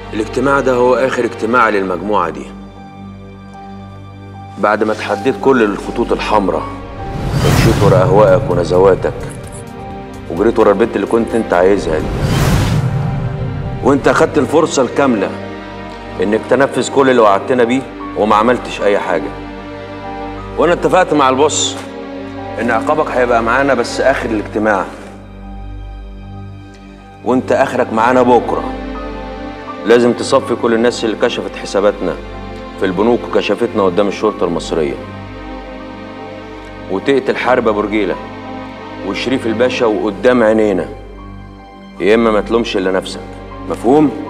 الاجتماع ده هو آخر اجتماع للمجموعة دي بعد ما تحديت كل الخطوط الحمراء ومشيت ورا أهوائك ونزواتك وجريت ورا البنت اللي كنت انت عايزها دي وانت أخدت الفرصة الكاملة انك تنفذ كل اللي وعدتنا بيه وما عملتش أي حاجة وانا اتفقت مع البوس ان عقابك هيبقى معانا بس آخر الاجتماع وانت آخرك معانا بكره لازم تصفي كل الناس اللي كشفت حساباتنا في البنوك وكشفتنا قدام الشرطة المصرية وتقتل حرب أبو رجيلة وشريف الباشا وقدام عينينا يا إما ما تلومش إلا نفسك مفهوم؟